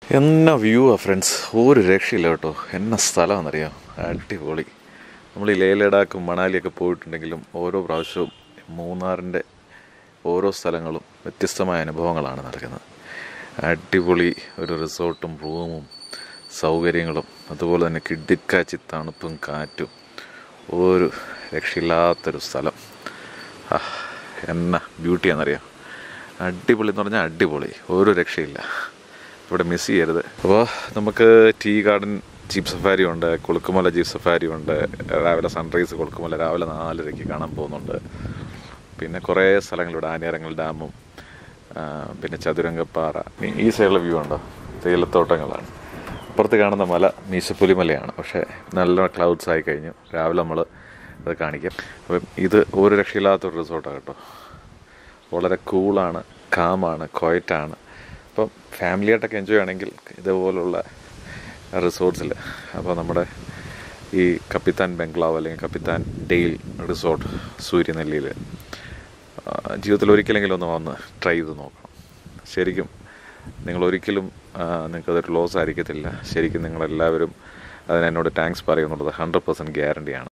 എന്നാ വ്യൂ ആ ഫ്രണ്ട്സ് ഒരു രക്ഷയില്ല കേട്ടോ എന്നാ സ്ഥലമാണെന്നറിയാം അടിപൊളി നമ്മൾ ഈ ലേ ലഡാക്കും മണാലിയൊക്കെ പോയിട്ടുണ്ടെങ്കിലും ഓരോ പ്രാവശ്യവും മൂന്നാറിൻ്റെ ഓരോ സ്ഥലങ്ങളും വ്യത്യസ്തമായ അനുഭവങ്ങളാണ് നടക്കുന്നത് അടിപൊളി ഒരു റിസോർട്ടും റൂമും സൗകര്യങ്ങളും അതുപോലെ തന്നെ കിഡിക്കാച്ചി തണുപ്പും കാറ്റും ഒരു രക്ഷയില്ലാത്തൊരു സ്ഥലം ആ എന്നാ ബ്യൂട്ടിയാണെന്നറിയാം അടിപൊളി എന്ന് പറഞ്ഞാൽ അടിപൊളി ഒരു രക്ഷയില്ല ഇവിടെ മിസ് ചെയ്യരുത് അപ്പോൾ നമുക്ക് ടീ ഗാർഡൻ ജീപ്പ് സഫാരി ഉണ്ട് കൊളുക്കുമല ജീപ്പ് സഫാരി ഉണ്ട് രാവിലെ സൺറൈസ് കൊളുക്കുമല രാവിലെ നാലരയ്ക്ക് കാണാൻ പോകുന്നുണ്ട് പിന്നെ കുറേ സ്ഥലങ്ങളിവിടെ ആനിയറങ്ങൽ ഡാമും ആ, പിന്നെ ചതുരംഗപ്പാറ ഈ- ഈ സൈഡിലെ വ്യൂ ഉണ്ടോ തേയിലത്തോട്ടങ്ങളാണ് അപ്പുറത്ത് കാണുന്ന മല മീശപ്പുലിമലയാണ് പക്ഷേ നല്ല ക്ലൗഡ്സ് ആയി കഴിഞ്ഞു രാവിലെ നമ്മൾ അത് കാണിക്കാം അപ്പം ഇത് ഒരു രക്ഷയില്ലാത്തൊരു റിസോർട്ടാണ് കേട്ടോ വളരെ കൂളാണ് കാമാണ് ക്വയറ്റാണ് അപ്പം ഫാമിലിയായിട്ടൊക്കെ എൻജോയ് ആണെങ്കിൽ ഇതുപോലുള്ള റിസോർട്ട്സിൽ അപ്പോൾ നമ്മുടെ ഈ കപ്പിത്താൻ ബംഗ്ലാവ് അല്ലെങ്കിൽ കപ്പിത്താൻ ഡെയിൽ റിസോർട്ട് സൂര്യനെല്ലിയിൽ ജീവിതത്തിൽ ഒരിക്കലെങ്കിലും ഒന്ന് വന്ന് ട്രൈ ചെയ്ത് നോക്കണം ശരിക്കും നിങ്ങൾ ഒരിക്കലും നിങ്ങൾക്കതൊരു ലോസ് ആയിരിക്കത്തില്ല ശരിക്കും നിങ്ങളെല്ലാവരും അതിന് എന്നോട് താങ്ക്സ് പറയുന്നുള്ളത് ഹൺഡ്രഡ് പെർസെൻറ്റ് ഗ്യാരണ്ടിയാണ്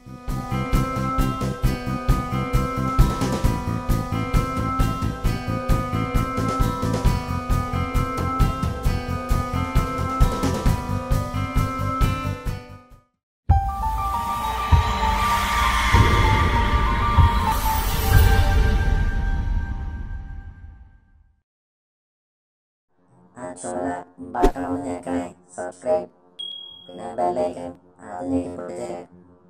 ആ ചുവന്ന ബട്ടൺ ഒന്ന് ഞെക്കണേ സബ്സ്ക്രൈബ് പിന്നെ ബെല്ലൈക്കൻ അതിലേക്ക് പൊട്ടിച്ചേരാം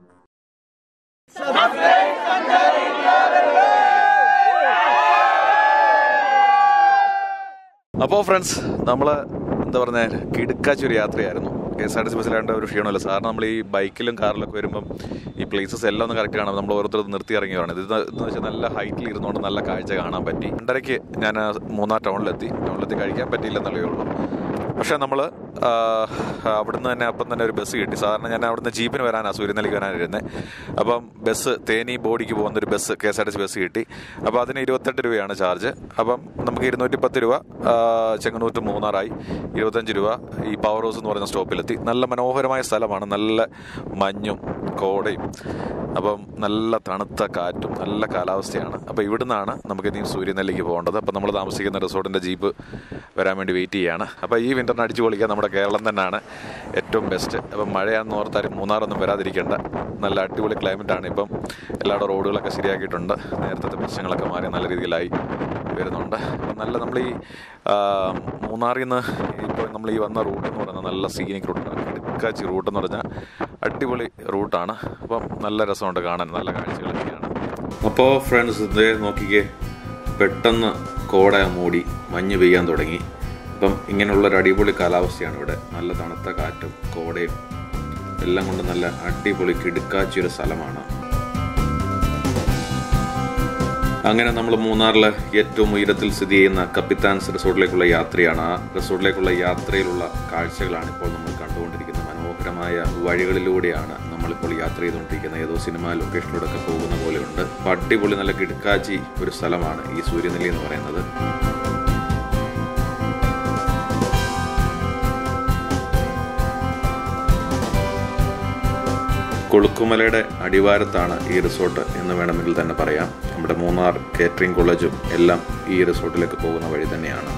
അപ്പോൾ ഫ്രണ്ട്സ് നമ്മൾ എന്താ പറഞ്ഞ കിടുക്കാച്ച ഒരു യാത്രയായിരുന്നു K S R T C ബസ്സിലാണ്ട് ഒരു ക്ഷീണമല്ല സാറിന് നമ്മൾ ഈ ബൈക്കിലും കാറിലൊക്കെ വരുമ്പം ഈ പ്ലേസസ് എല്ലാം ഒന്ന് കറക്റ്റ് കാണാം നമ്മൾ ഓരോരുത്തർ നിർത്തി ഇറങ്ങിയാണ് ഇത് എന്ന് വെച്ചാൽ നല്ല ഹൈറ്റിൽ ഇരുന്നുകൊണ്ട് നല്ല കാഴ്ച കാണാൻ പറ്റി രണ്ടരയ്ക്ക് ഞാൻ മൂന്നാർ ടൗണിലെത്തി ടൗണിലെത്തി കഴിക്കാൻ പറ്റിയില്ലെന്നുള്ളേ ഉള്ളൂ പക്ഷേ നമ്മൾ അവിടുന്ന് തന്നെ അപ്പം തന്നെ ഒരു ബസ് കിട്ടി സാധാരണ ഞാൻ അവിടുന്ന് ജീപ്പിന് വരാനാണ് സൂര്യനെല്ലിക്ക് വരാനിരുന്നത് അപ്പം ബസ് തേനി ബോഡിക്ക് പോകുന്ന ഒരു bus K S R T C bus കിട്ടി അപ്പോൾ അതിന് ഇരുപത്തെട്ട് രൂപയാണ് ചാർജ് അപ്പം നമുക്ക് ഇരുന്നൂറ്റി പത്ത് രൂപ ആ, ചെങ്ങന്നൂർ to മൂന്നാറായി ഇരുപത്തഞ്ച് രൂപ ഈ പവർ ഹൗസ് എന്ന് പറയുന്ന സ്റ്റോപ്പിലെത്തി നല്ല മനോഹരമായ സ്ഥലമാണ് നല്ല മഞ്ഞും കോടയും അപ്പം നല്ല തണുത്ത കാറ്റും നല്ല കാലാവസ്ഥയാണ് അപ്പോൾ ഇവിടുന്നാണ് നമുക്ക് ഇനി സൂര്യനെല്ലിക്ക് പോകേണ്ടത് അപ്പം നമ്മൾ താമസിക്കുന്ന റിസോർട്ടിൻ്റെ ജീപ്പ് വരാൻ വേണ്ടി വെയിറ്റ് ചെയ്യാണ് അപ്പോൾ ഈ വിൻ്ററിന് അടിച്ചു പൊളിക്കാൻ നമ്മുടെ കേരളം തന്നെയാണ് ഏറ്റവും ബെസ്റ്റ് അപ്പം മഴയാണെന്ന് ഓർത്താലും മൂന്നാറൊന്നും വരാതിരിക്കേണ്ട നല്ല അടിപൊളി ക്ലൈമറ്റ് ആണ് ഇപ്പം എല്ലാവരുടെ റോഡുകളൊക്കെ ശരിയാക്കിയിട്ടുണ്ട് നേരത്തെ പ്രശ്നങ്ങളൊക്കെ മാറി നല്ല രീതിയിലായി വരുന്നുണ്ട് അപ്പം നല്ല നമ്മൾ ഈ ആ, മൂന്നാറിൽ നിന്ന് ഇപ്പോൾ നമ്മൾ ഈ വന്ന റൂട്ട് എന്ന് പറയുന്നത് നല്ല സീനിക് റൂട്ടാണ് കിടക്കാച്ചി റൂട്ട് എന്ന് പറഞ്ഞാൽ അടിപൊളി റൂട്ടാണ് അപ്പം നല്ല രസമുണ്ട് കാണാൻ നല്ല കാഴ്ചകളൊക്കെയാണ് അപ്പോൾ ഫ്രണ്ട്സ് ഇതേ നോക്കിക്കേ പെട്ടെന്ന് കോട മൂടി മഞ്ഞ് പെയ്യാൻ തുടങ്ങി അപ്പം ഇങ്ങനെയുള്ള ഒരു അടിപൊളി കാലാവസ്ഥയാണ് ഇവിടെ നല്ല തണുത്ത കാറ്റും കോടയും എല്ലാം കൊണ്ട് നല്ല അടിപൊളി കിടുക്കാച്ചി ഒരു സ്ഥലമാണ് അങ്ങനെ നമ്മൾ മൂന്നാറിലെ ഏറ്റവും ഉയരത്തിൽ സ്ഥിതി ചെയ്യുന്ന കപ്പിത്താൻസ് റിസോർട്ടിലേക്കുള്ള യാത്രയാണ് ആ റിസോർട്ടിലേക്കുള്ള യാത്രയിലുള്ള കാഴ്ചകളാണ് ഇപ്പോൾ നമ്മൾ കണ്ടുകൊണ്ടിരിക്കുന്നത് മനോഹരമായ വഴികളിലൂടെയാണ് നമ്മളിപ്പോൾ യാത്ര ചെയ്തുകൊണ്ടിരിക്കുന്നത് ഏതോ സിനിമ ലൊക്കേഷനിലൂടെ ഒക്കെ പോകുന്ന പോലെയുണ്ട് അപ്പോൾ അടിപൊളി നല്ല കിടുക്കാച്ചി ഒരു സ്ഥലമാണ് ഈ സൂര്യനെല്ലി എന്ന് പറയുന്നത് കൊളുക്കുമലയുടെ അടിവാരത്താണ് ഈ റിസോർട്ട് എന്ന് വേണമെങ്കിൽ തന്നെ പറയാം നമ്മുടെ മൂന്നാർ കേറ്ററിംഗ് കോളേജും എല്ലാം ഈ റിസോർട്ടിലേക്ക് പോകുന്ന വഴി തന്നെയാണ്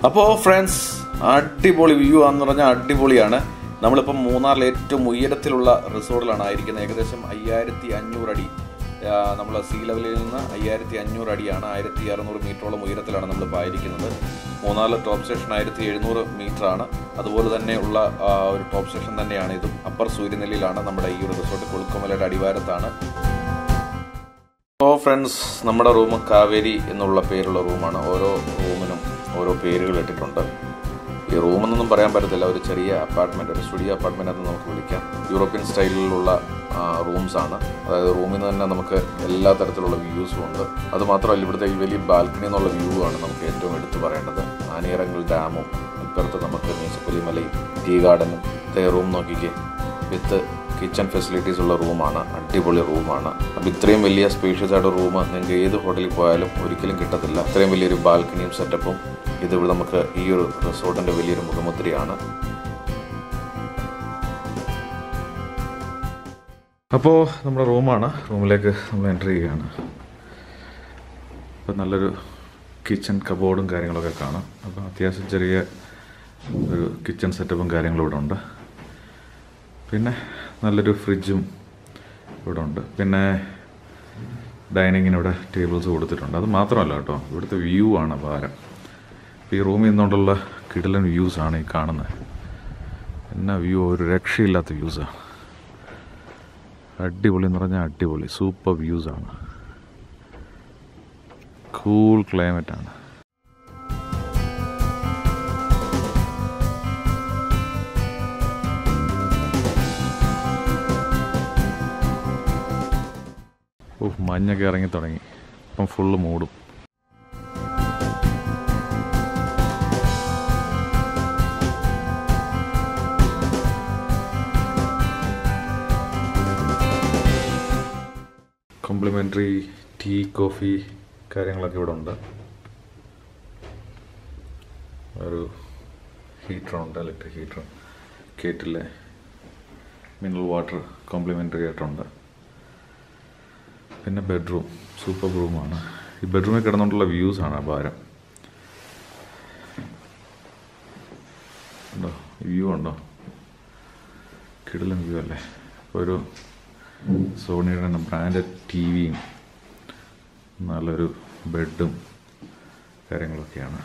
അപ്പോൾ ഫ്രണ്ട്സ് അടിപൊളി വ്യൂ ആണെന്ന് പറഞ്ഞാൽ അടിപൊളിയാണ് നമ്മളിപ്പം മൂന്നാറിലെ ഏറ്റവും ഉയരത്തിലുള്ള റിസോർട്ടിലാണ് ആയിരിക്കുന്നത് ഏകദേശം അയ്യായിരത്തി അഞ്ഞൂറ് അടി നമ്മൾ സീ ലെവലിൽ നിന്ന് അയ്യായിരത്തി അഞ്ഞൂറ് അടിയാണ് ആയിരത്തി അറുന്നൂറ് മീറ്ററോളം ഉയരത്തിലാണ് നമ്മളിപ്പോൾ ആയിരിക്കുന്നത് മൂന്നാറിലെ ടോപ്പ് സ്റ്റേഷൻ ആയിരത്തി എഴുന്നൂറ് മീറ്ററാണ് അതുപോലെ തന്നെ ഉള്ള ആ, ഒരു ടോപ്പ് സ്റ്റേഷൻ തന്നെയാണ് ഇതും അപ്പർ സൂര്യനെല്ലിയിലാണ് നമ്മുടെ ഈ ഒരു റിസോർട്ട് കൊളുക്കുമലയുടെ അടിവാരത്താണ് അപ്പോൾ ഫ്രണ്ട്സ് നമ്മുടെ റൂം കാവേരി എന്നുള്ള പേരുള്ള റൂമാണ് ഓരോ റൂമിനും ഓരോ പേരുകൾ ഇട്ടിട്ടുണ്ട് ഈ റൂമെന്നൊന്നും പറയാൻ പറ്റത്തില്ല ഒരു ചെറിയ അപ്പാർട്ട്മെൻറ്റ് ഒരു സ്റ്റുഡിയോ അപ്പാർട്ട്മെൻറ്റ് എന്ന് നമുക്ക് വിളിക്കാം യൂറോപ്യൻ സ്റ്റൈലിലുള്ള റൂംസ് ആണ് അതായത് റൂമിൽ നിന്ന് തന്നെ നമുക്ക് എല്ലാ തരത്തിലുള്ള വ്യൂസും ഉണ്ട് അത് മാത്രമല്ല ഇവിടുത്തെ ഈ വലിയ ബാൽക്കണി എന്നുള്ള വ്യൂ ആണ് നമുക്ക് ഏറ്റവും എടുത്തു പറയേണ്ടത് ആനിയറങ്കൽ ഡാമും ഇപ്പുറത്ത് നമുക്ക് മീശപ്പുലി മലയും ടീ ഗാർഡനും റൂം നോക്കിക്കേ വിത്ത് കിച്ചൺ ഫെസിലിറ്റീസ് ഉള്ള റൂമാണ് അടിപൊളി റൂമാണ് അപ്പോൾ ഇത്രയും വലിയ സ്പേഷ്യസ് ആയിട്ട് റൂം നിങ്ങൾക്ക് ഏത് ഹോട്ടലിൽ പോയാലും ഒരിക്കലും കിട്ടത്തില്ല ഇത്രയും വലിയൊരു ബാൽക്കണിയും സെറ്റപ്പും ഇത് ഇവിടെ നമുക്ക് ഈ ഒരു റിസോർട്ടിൻ്റെ വലിയൊരു മുഖമുദ്രയാണ് അപ്പോൾ നമ്മുടെ റൂമാണ് റൂമിലേക്ക് നമ്മൾ എൻ്റർ ചെയ്യുകയാണ് അപ്പോൾ നല്ലൊരു കിച്ചൺ കബോർഡും കാര്യങ്ങളൊക്കെ കാണാം അപ്പോൾ അത്യാവശ്യം ചെറിയ ഒരു കിച്ചൺ സെറ്റപ്പും കാര്യങ്ങളും ഇവിടെ ഉണ്ട് പിന്നെ നല്ലൊരു ഫ്രിഡ്ജും ഇവിടെ ഉണ്ട് പിന്നെ ഡൈനിങ്ങിന് ഇവിടെ ടേബിൾസ് കൊടുത്തിട്ടുണ്ട് അത് മാത്രമല്ല കേട്ടോ ഇവിടുത്തെ വ്യൂ ആണ് ഭാരം ഈ റൂമിൽ നിന്നുകൊണ്ടുള്ള കിടലൻ വ്യൂസ് ആണ് ഈ കാണുന്നത് എന്നാ വ്യൂ ഒരു രക്ഷയില്ലാത്ത വ്യൂസാണ് അടിപൊളി എന്ന് പറഞ്ഞാൽ അടിപൊളി സൂപ്പർ വ്യൂസ് ആണ് കൂൾ ക്ലൈമറ്റ് ആണ് ഓ മഞ്ഞൊക്കെ ഇറങ്ങി തുടങ്ങി ഇപ്പം ഫുള്ള് മൂടും കോംപ്ലിമെൻ്ററി ടീ കോഫി കാര്യങ്ങളൊക്കെ ഇവിടെ ഉണ്ട് ഒരു ഹീറ്ററുണ്ട് ഇലക്ട്രിക് ഹീറ്റർ കേറ്റിലെ മിനറൽ വാട്ടർ കോംപ്ലിമെൻ്ററി ആയിട്ടുണ്ട് പിന്നെ ബെഡ്റൂം സൂപ്പർ റൂമാണ് ഈ ബെഡ്റൂമിൽ കിടന്നുകൊണ്ടുള്ള വ്യൂസ് ആണ് ഭാരം ഉണ്ടോ വ്യൂ ഉണ്ടോ കിടലൻ വ്യൂ അല്ലേ ഒരു സോണിയുടെ തന്നെ ബ്രാൻഡഡ് ടി വിയും നല്ലൊരു ബെഡും കാര്യങ്ങളൊക്കെയാണ്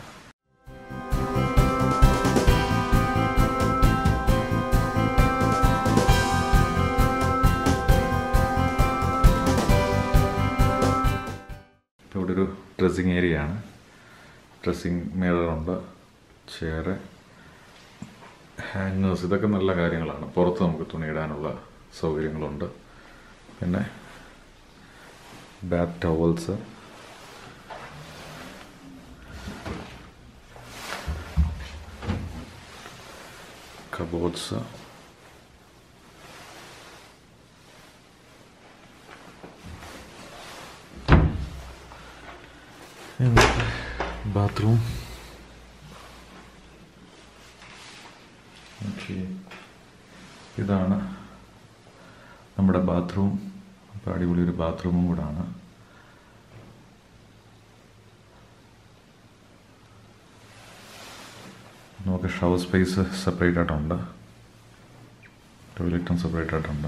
ഇപ്പോൾ ഇവിടെ ഒരു ഡ്രസ്സിങ് ഏരിയ ആണ് ഡ്രസ്സിങ് മിററുണ്ട് ചെയറ് ഹാങ്ങേഴ്സ് ഇതൊക്കെ നല്ല കാര്യങ്ങളാണ് പുറത്ത് നമുക്ക് തുണിയിടാനുള്ള സൗകര്യങ്ങളുണ്ട് പിന്നെ bath towels cupboards bathroom okay ഇതാണ് നമ്മുടെ ബാത്റൂം അപ്പോൾ അടിപൊളി ഒരു ബാത്റൂമും കൂടാണ് നമുക്ക് ഷവർ സ്പേസ് സെപ്പറേറ്റ് ആയിട്ടുണ്ട് ടോയ്ലറ്റും സെപ്പറേറ്റ് ആയിട്ടുണ്ട്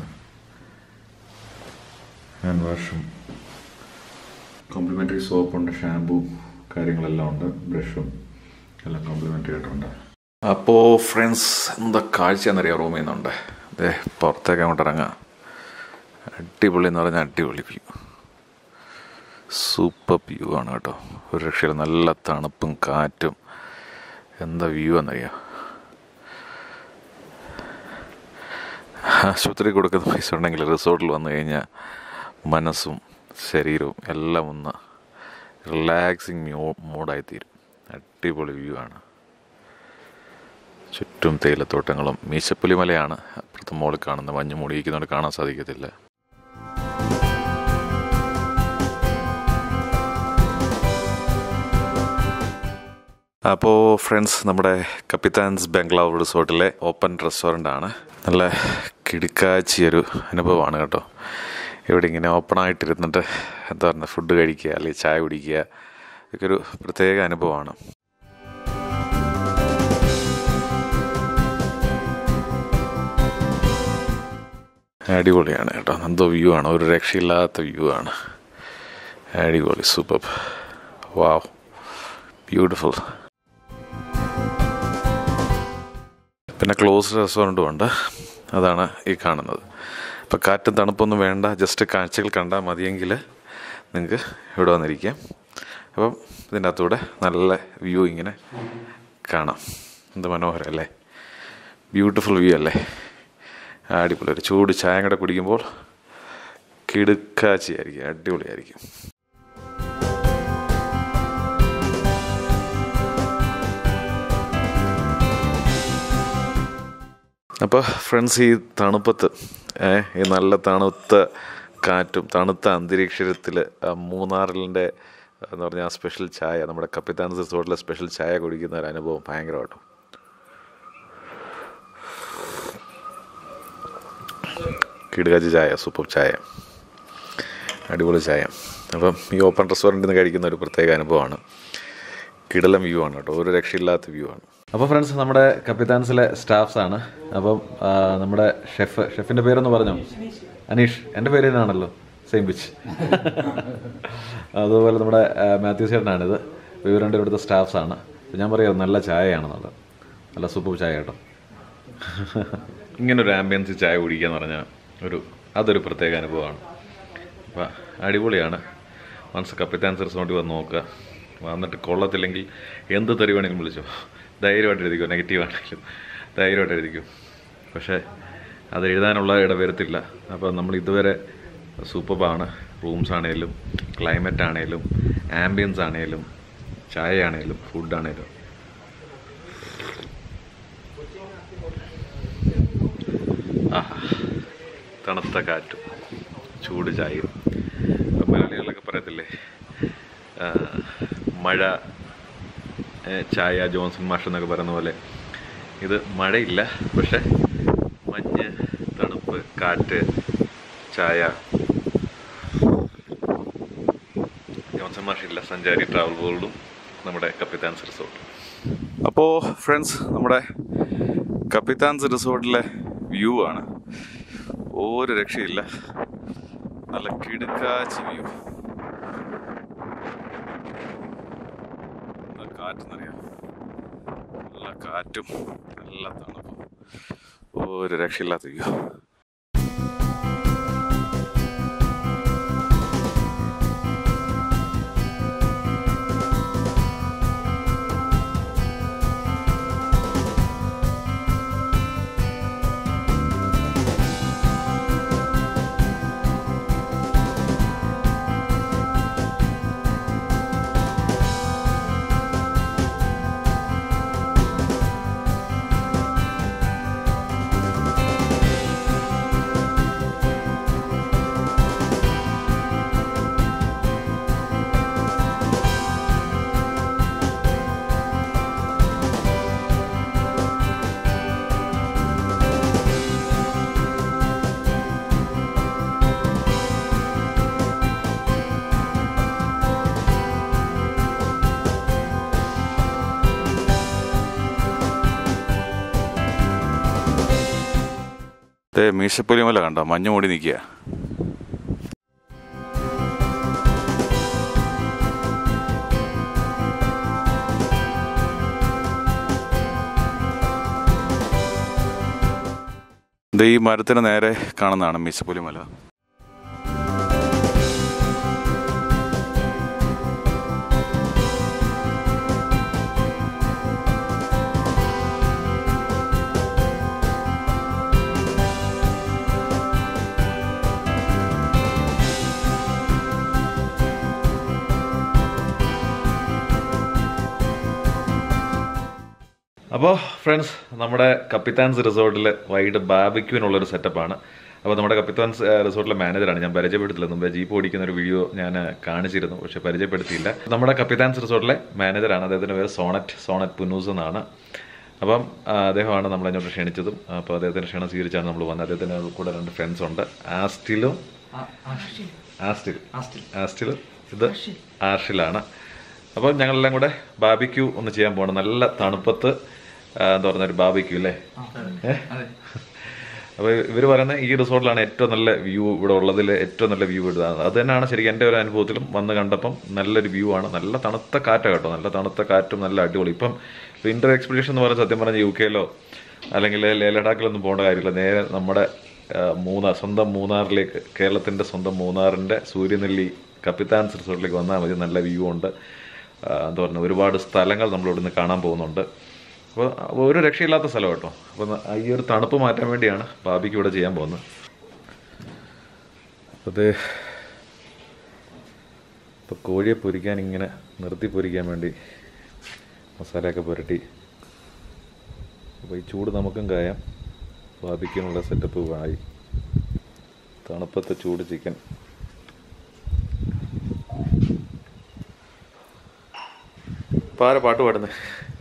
ഹാൻഡ് വാഷും കോംപ്ലിമെൻ്ററി സോപ്പുണ്ട് ഷാമ്പൂ കാര്യങ്ങളെല്ലാം ഉണ്ട് ബ്രഷും എല്ലാം കോംപ്ലിമെൻ്ററി ആയിട്ടുണ്ട് അപ്പോൾ ഫ്രണ്ട്സ് എന്താ കാഴ്ചയെന്നറിയാം റൂമിൽ നിന്നുണ്ട് അതെ പുറത്തേക്ക് അങ്ങോട്ട് ഇറങ്ങാം അടിപൊളി എന്ന് പറഞ്ഞാൽ അടിപൊളി വ്യൂ സൂപ്പർ വ്യൂ ആണ് കേട്ടോ ഒരു രക്ഷയില്ല നല്ല തണുപ്പും കാറ്റും എന്താ വ്യൂ എന്നറിയാം ആശുപത്രി കൊടുക്കുന്ന പൈസ ഉണ്ടെങ്കിൽ റിസോർട്ടിൽ വന്നു കഴിഞ്ഞാൽ മനസ്സും ശരീരവും എല്ലാം ഒന്ന് റിലാക്സിങ് മ്യൂ മൂഡായിത്തീരും അടിപൊളി വ്യൂ ആണ് ചുറ്റും തേയിലത്തോട്ടങ്ങളും മീശപ്പുലി മലയാണ് അപ്പുറത്ത് മുകളിൽ കാണുന്ന മഞ്ഞ് മൂടിയിരിക്കുന്നതുകൊണ്ട് കാണാൻ സാധിക്കത്തില്ല അപ്പോൾ ഫ്രണ്ട്സ് നമ്മുടെ കപ്പിത്താൻസ് ബംഗ്ലാവ് റിസോർട്ടിലെ ഓപ്പൺ റെസ്റ്റോറൻ്റ് ആണ് നല്ല കിടുക്കാച്ചിയൊരു അനുഭവമാണ് കേട്ടോ ഇവിടെ ഇങ്ങനെ ഓപ്പണായിട്ടിരുന്നിട്ട് എന്താ പറയുക ഫുഡ് കഴിക്കുക അല്ലെങ്കിൽ ചായ കുടിക്കുക ഇതൊക്കെ ഒരു പ്രത്യേക അനുഭവമാണ് അടിപൊളിയാണ് കേട്ടോ എന്തോ വ്യൂ ആണ് ഒരു രക്ഷയില്ലാത്ത വ്യൂ ആണ് അടിപൊളി സൂപ്പർ വാവ് ബ്യൂട്ടിഫുൾ പിന്നെ ക്ലോസ് റെസ്റ്റോറൻറ്റും ഉണ്ട് അതാണ് ഈ കാണുന്നത് അപ്പോൾ കാറ്റും തണുപ്പൊന്നും വേണ്ട ജസ്റ്റ് കാഴ്ചകൾ കണ്ടാൽ മതിയെങ്കിൽ നിങ്ങൾക്ക് ഇവിടെ വന്നിരിക്കാം അപ്പം ഇതിൻ്റെ അകത്തൂടെ നല്ല വ്യൂ ഇങ്ങനെ കാണാം എന്ത് മനോഹരം അല്ലേ ബ്യൂട്ടിഫുൾ വ്യൂ അല്ലേ അടിപൊളി ഒരു ചൂട് ചായ കൂടെ കുടിക്കുമ്പോൾ കിടുക്കാച്ചിയായിരിക്കും അടിപൊളിയായിരിക്കും അപ്പോൾ ഫ്രണ്ട്സ് ഈ തണുപ്പത്ത് ഏ, ഈ നല്ല തണുത്ത കാറ്റും തണുത്ത അന്തരീക്ഷത്തിൽ മൂന്നാറിൻ്റെ എന്ന് പറഞ്ഞാൽ ആ സ്പെഷ്യൽ ചായ നമ്മുടെ കപ്പിത്താൻസ് റിസോർട്ടിലെ സ്പെഷ്യൽ ചായ കുടിക്കുന്ന ഒരു അനുഭവം ഭയങ്കരമായിട്ടും കിടുകാച്ചി ചായ സൂപ്പർ ചായ അടിപൊളി ചായ അപ്പം ഈ ഓപ്പൺ റെസ്റ്റോറൻറ്റിൽ നിന്ന് കഴിക്കുന്ന ഒരു പ്രത്യേക അനുഭവമാണ് കിടലം വ്യൂ ആണ് കേട്ടോ ഒരു രക്ഷയില്ലാത്ത വ്യൂ ആണ് അപ്പോൾ ഫ്രണ്ട്സ് നമ്മുടെ കപ്പിത്താൻസിലെ സ്റ്റാഫ്സ് ആണ് അപ്പം ആ, നമ്മുടെ ഷെഫ് ഷെഫിൻ്റെ പേരൊന്ന് പറഞ്ഞോ അനീഷ് എൻ്റെ പേര് തന്നെയാണല്ലോ സെയിം പിച്ച് അതുപോലെ നമ്മുടെ ആ, മാത്യു ചേട്ടനാണിത് ഇവർ രണ്ട് ഇവിടുത്തെ സ്റ്റാഫ്സ് ആണ് അപ്പോൾ ഞാൻ പറയാം നല്ല ചായയാണെന്നുള്ളത് നല്ല സൂപ്പർ ചായ കേട്ടോ ഇങ്ങനൊരു ആംബിയൻസ് ചായ കുടിക്കുക എന്ന് പറഞ്ഞാൽ ഒരു അതൊരു പ്രത്യേക അനുഭവമാണ് അപ്പം അടിപൊളിയാണ് മനസ്സ് കപ്പിത്താൻസ് റിസോർട്ടിൽ വന്ന് നോക്കുക വന്നിട്ട് കൊള്ളത്തില്ലെങ്കിൽ എന്ത് തെറി വേണമെങ്കിലും വിളിച്ചോ ധൈര്യമായിട്ട് എഴുതിക്കോ നെഗറ്റീവ് ആണെങ്കിലും ധൈര്യമായിട്ട് എഴുതിക്കും പക്ഷേ അത് എഴുതാനുള്ള ഇടവരത്തില്ല അപ്പോൾ നമ്മൾ ഇതുവരെ സൂപ്പറാണ് റൂംസ് ആണേലും ക്ലൈമറ്റ് ആണേലും ആംബിയൻസ് ആണേലും ചായ ആണേലും ഫുഡ് ആണേലും ആഹാ തണുത്ത കാറ്റും ചൂട് ചായയും ഇപ്പം മലയാളികളൊക്കെ പറയത്തില്ലേ ആ, മഴ ഏ, ചായ ജോൺസൺ മാഷ് എന്നൊക്കെ പറയുന്ന പോലെ ഇത് മഴയില്ല പക്ഷെ മഞ്ഞ് തണുപ്പ് കാറ്റ് ചായ ജോൺസൺ മാഷില്ല സഞ്ചാരി ട്രാവൽ വേൾഡും നമ്മുടെ കപ്പിത്താൻസ് റിസോർട്ട് അപ്പോൾ ഫ്രണ്ട്സ് നമ്മുടെ കപ്പിത്താൻസ് റിസോർട്ടിലെ വ്യൂ ആണ് ഒരു രക്ഷയില്ല നല്ല കിടുക്കാച്ചി വ്യൂ കാറ്റെന്നറിയാം നല്ല കാറ്റും നല്ല തണുപ്പും ഒരു രക്ഷയില്ലാത്ത വ്യൂ ദേ മീശപ്പുലിമല കണ്ടോ മഞ്ഞ് മൂടി നിൽക്കുക ഇത് ഈ മരത്തിന് നേരെ കാണുന്നതാണ് മീശപ്പുലിമല അപ്പോൾ ഫ്രണ്ട്സ് നമ്മുടെ കപ്പിത്താൻസ് റിസോർട്ടിൽ വൈകിട്ട് ബാബിക്യൂവിനുള്ളൊരു സെറ്റപ്പാണ് അപ്പോൾ നമ്മുടെ കപ്പിത്താൻസ് ഏഹ്, റിസോർട്ടിലെ മാനേജറാണ് ഞാൻ പരിചയപ്പെടുത്തില്ല മുമ്പേ ജീപ്പ് ഓടിക്കുന്ന ഒരു വീഡിയോ ഞാൻ ഏഹ്, കാണിച്ചിരുന്നു പക്ഷേ പരിചയപ്പെടുത്തിയില്ല നമ്മുടെ കപ്പിത്താൻസ് റിസോർട്ടിലെ മാനേജറാണ് അദ്ദേഹത്തിൻ്റെ പേര് സോണറ്റ് സോണറ്റ് പുന്നൂസ് എന്നാണ് അപ്പം ആ, അദ്ദേഹമാണ് നമ്മളെ ഇങ്ങോട്ട് ക്ഷണിച്ചതും അപ്പോൾ അദ്ദേഹത്തിൻ്റെ ക്ഷണം സ്വീകരിച്ചാണ് നമ്മൾ വന്നത് അദ്ദേഹത്തിൻ്റെ കൂടെ രണ്ട് ഫ്രണ്ട്സ് ഉണ്ട് ആസ്റ്റിലും ആസ്റ്റിൽ ആസ്റ്റിൽ ഇത് ആർഷിലാണ് അപ്പോൾ ഞങ്ങളെല്ലാം കൂടെ ബാബിക്യൂ ഒന്ന് ചെയ്യാൻ പോകണം നല്ല തണുപ്പത്ത് ആ, എന്താ പറയുന്ന ഒരു ബാബിക്യൂ അല്ലേ ഏ? അപ്പോൾ ഇവർ പറയുന്നത് ഈ റിസോർട്ടിലാണ് ഏറ്റവും നല്ല വ്യൂ ഇവിടെ ഉള്ളതിൽ ഏറ്റവും നല്ല വ്യൂ ഇടുന്നത് അത് തന്നെയാണ് ശരിക്കും എൻ്റെ ഒരു അനുഭവത്തിലും വന്ന് കണ്ടപ്പം നല്ലൊരു വ്യൂ ആണ് നല്ല തണുത്ത കാറ്റാണ് കേട്ടോ നല്ല തണുത്ത കാറ്റും നല്ല അടിപൊളി ഇപ്പം വിൻ്റർ എക്സ്പെഡിഷൻ എന്ന് പറയുന്നത് സത്യം പറഞ്ഞാൽ യു കെയിലോ അല്ലെങ്കിൽ ലേ ലഡാക്കിലൊന്നും പോകേണ്ട കാര്യമില്ല നേരെ നമ്മുടെ ആ, മൂന്നാർ സ്വന്തം മൂന്നാറിലേക്ക് കേരളത്തിൻ്റെ സ്വന്തം മൂന്നാറിൻ്റെ സൂര്യനെല്ലി കപ്പിത്താൻസ് റിസോർട്ടിലേക്ക് വന്നാൽ മതി നല്ല വ്യൂ ഉണ്ട് ആ, എന്താ പറയുക ഒരുപാട് സ്ഥലങ്ങൾ നമ്മൾ ഇവിടുന്ന് കാണാൻ പോകുന്നുണ്ട് അപ്പോൾ ഒരു രക്ഷയില്ലാത്ത സ്ഥലം കേട്ടോ അപ്പോൾ ഈ ഒരു തണുപ്പ് മാറ്റാൻ വേണ്ടിയാണ് ബാബിക്ക് ഇവിടെ ചെയ്യാൻ പോകുന്നത് അപ്പോൾ ഇത് ഇപ്പോൾ കോഴിയെ പൊരിക്കാൻ ഇങ്ങനെ നിർത്തി പൊരിക്കാൻ വേണ്ടി മസാലയൊക്കെ പുരട്ടി അപ്പോൾ ഈ ചൂട് നമുക്കും കായാം ബാബിക്കുനുള്ള സെറ്റപ്പ് ആയി തണുപ്പത്തെ ചൂട് ചിക്കൻ ഇപ്പോൾ ആരാ പാട്ട് പാടുന്നത്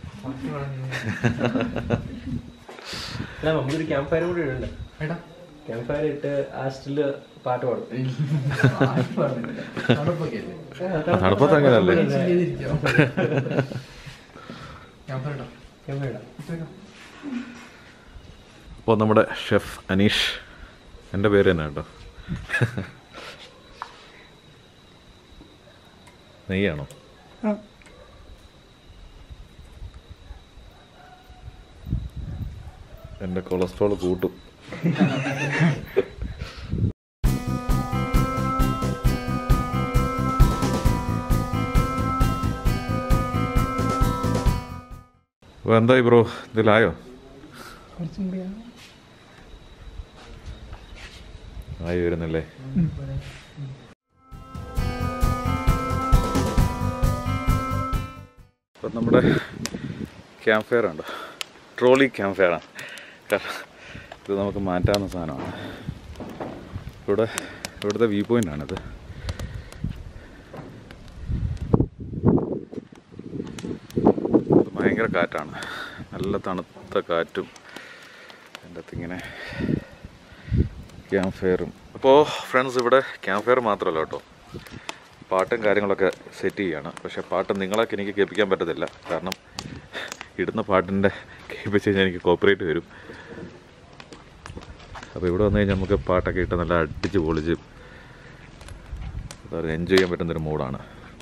അല്ല നമുക്കൊരു ക്യാമ്പ് ഫയർ കൂടി ഇടണ്ട ക്യാമ്പ് ഫയർ ഇട്ട് ആ സ്റ്റില് പാട്ട് പാടും തണുപ്പത്ത് അങ്ങനെയല്ലേ ക്യാമ്പ് ഫയർ ഇടാം അപ്പോൾ നമ്മുടെ ഷെഫ് അനീഷ് എൻ്റെ പേര് തന്നെ കേട്ടോ നെയ്യാണോ എൻ്റെ കൊളസ്ട്രോൾ കൂട്ടും അപ്പോൾ എന്തായി ബ്രോ ഇതിലായോ ആയി വരുന്നല്ലേ ഇപ്പം നമ്മുടെ ക്യാമ്പ് ഫയർ ഉണ്ട് ട്രോളി ക്യാമ്പ് ഫയറാണ് കാരണം ഇത് നമുക്ക് മാറ്റാവുന്ന സാധനമാണ് ഇവിടെ ഇവിടുത്തെ വ്യൂ പോയിൻ്റാണിത് ഇത് ഭയങ്കര കാറ്റാണ് നല്ല തണുത്ത കാറ്റും എൻ്റെ അകത്തിങ്ങനെ ക്യാമ്പ് ഫയറും അപ്പോൾ ഫ്രണ്ട്സ് ഇവിടെ ക്യാമ്പ് ഫയർ മാത്രമല്ല കേട്ടോ പാട്ടും കാര്യങ്ങളൊക്കെ സെറ്റ് ചെയ്യുകയാണ് പക്ഷേ പാട്ട് നിങ്ങളൊക്കെ എനിക്ക് കേൾപ്പിക്കാൻ പറ്റത്തില്ല കാരണം ഇടുന്ന പാട്ടിൻ്റെ കേൾപ്പിച്ച് കഴിഞ്ഞാൽ എനിക്ക് കോപ്പറേറ്റ് വരും അപ്പോൾ ഇവിടെ വന്നു കഴിഞ്ഞാൽ നമുക്ക് പാട്ടൊക്കെ ഇട്ട് നല്ല അടിച്ച് പൊളിച്ച് എന്താ പറയുക എൻജോയ് ചെയ്യാൻ പറ്റുന്നൊരു മൂഡാണ്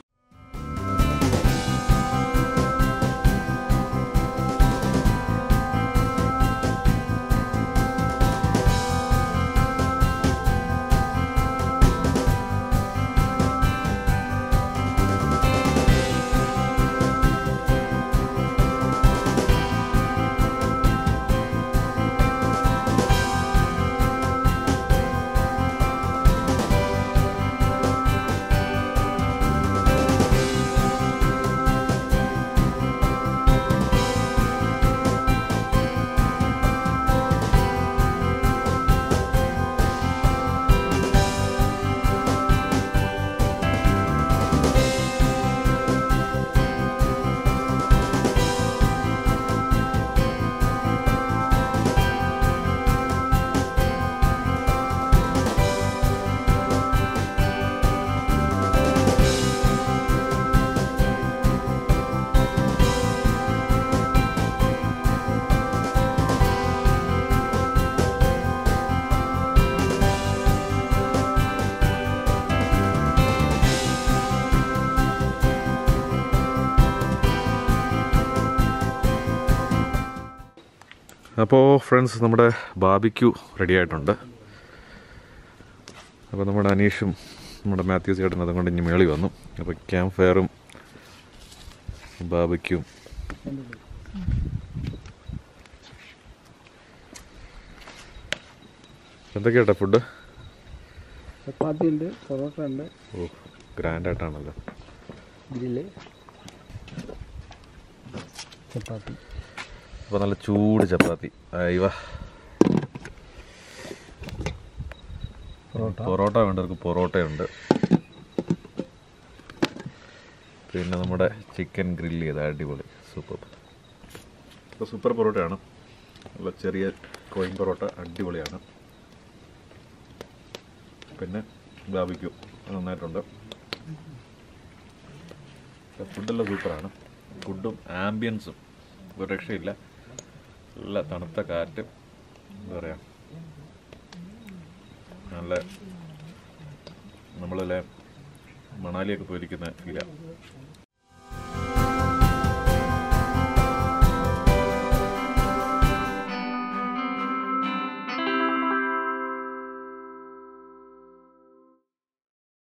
അപ്പോൾ ഫ്രണ്ട്സ് നമ്മുടെ ബാബിക്യൂ റെഡി ആയിട്ടുണ്ട് അപ്പോൾ നമ്മുടെ അനീഷും നമ്മുടെ മാത്യു ചേട്ടൻ അതും കൊണ്ട് ഇനി മേളി വന്നു അപ്പോൾ ക്യാമ്പ് ഫയറും ബാബിക്യൂം എന്തൊക്കെയാട്ടാ ഫുഡ് ചപ്പാത്തി ഉണ്ട് പൊറോട്ട ഉണ്ട് ഓ ഗ്രാൻഡായിട്ടാണല്ലോ ഗ്രില്ല് ചപ്പാത്തി അപ്പോൾ നല്ല ചൂട് ചപ്പാത്തി അയവ പൊറോട്ട. പൊറോട്ട വേണ്ടവർക്ക് പൊറോട്ടയുണ്ട് പിന്നെ നമ്മുടെ ചിക്കൻ ഗ്രില്ല് ചെയ്ത അടിപൊളി സൂപ്പർ അപ്പോൾ സൂപ്പർ പൊറോട്ടയാണ് നല്ല ചെറിയ കോയിൻ പൊറോട്ട അടിപൊളിയാണ് പിന്നെ ബാബിക്കും നന്നായിട്ടുണ്ട് ഫുഡെല്ലാം സൂപ്പറാണ് ഫുഡും ആംബിയൻസും ഒരു രക്ഷയില്ല നല്ല തണുത്ത കാറ്റ് എന്താ പറയുക നല്ല നമ്മളല്ലേ മണാലിയൊക്കെ പോയിരിക്കുന്ന ഫീലാണ്